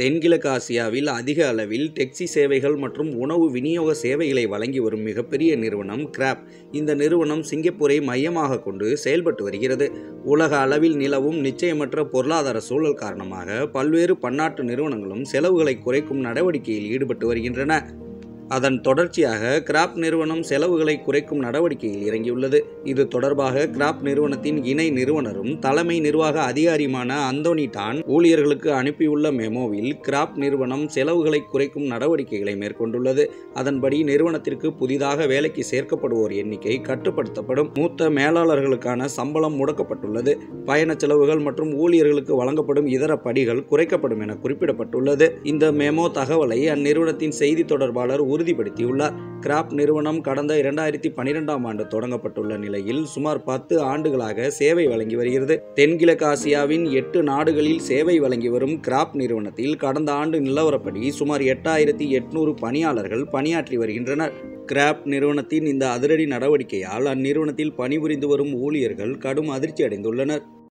தென்கிழக்கு ஆசியாவில் அதிக அளவில் டெக்ஸி சேவைகள் மற்றும் உணவு விநியோக சேவைகளை வழங்கி வரும் மிகப்பெரிய நிறுவனம் கிராப் இந்த நிறுவனம் சிங்கப்பூரை மையமாக கொண்டு செயல்பட்டு வருகிறது உலக அளவில் நிலவும் நிச்சயமற்ற பொருளாதார சூழல் காரணமாக பல்வேறு பன்னாட்டு நிறுவனங்களும் செலவுகளை குறைக்கும் நடவடிக்கையில் ஈடுபட்டு வருகின்றன அதன் தொடர்ச்சியாக கிராப் நிறுவனம் செலவுகளை குறைக்கும் நடவடிக்கையில் இறங்கியுள்ளது இது தொடர்பாக கிராப் நிறுவனத்தின் இணை நிறுவனரும் தலைமை நிர்வாக அதிகாரியுமான அந்தோனி டான் ஊழியர்களுக்கு அனுப்பியுள்ள மெமோவில் கிராப் நிறுவனம் செலவுகளை குறைக்கும் நடவடிக்கைகளை மேற்கொண்டுள்ளது அதன்படி நிறுவனத்திற்கு புதிதாக வேலைக்கு சேர்க்கப்படுவோர் எண்ணிக்கை கட்டுப்படுத்தப்படும் மூத்த மேலாளர்களுக்கான சம்பளம் முடக்கப்பட்டுள்ளது பயண செலவுகள் மற்றும் ஊழியர்களுக்கு வழங்கப்படும் இதர படிகள் குறைக்கப்படும் என குறிப்பிடப்பட்டுள்ளது இந்த மெமோ தகவலை அந்நிறுவனத்தின் செய்தி தொடர்பாளர் உறுதிப்படுத்தியுள்ளார் கிராப் நிறுவனம் கடந்த இரண்டாயிரத்தி பனிரெண்டாம் ஆண்டு தொடங்கப்பட்டுள்ள நிலையில் சுமார் பத்து ஆண்டுகளாக சேவை வழங்கி வருகிறது தென்கிழக்கு ஆசியாவின் எட்டு நாடுகளில் சேவை வழங்கி வரும் கிராப் நிறுவனத்தில் கடந்த ஆண்டு நிலவரப்படி சுமார் எட்டாயிரத்தி எட்நூறு பணியாளர்கள் பணியாற்றி வருகின்றனர் கிராப் நிறுவனத்தின் இந்த அதிரடி நடவடிக்கையால் அந்நிறுவனத்தில் பணிபுரிந்து வரும் ஊழியர்கள் கடும் அதிர்ச்சி அடைந்துள்ளனர்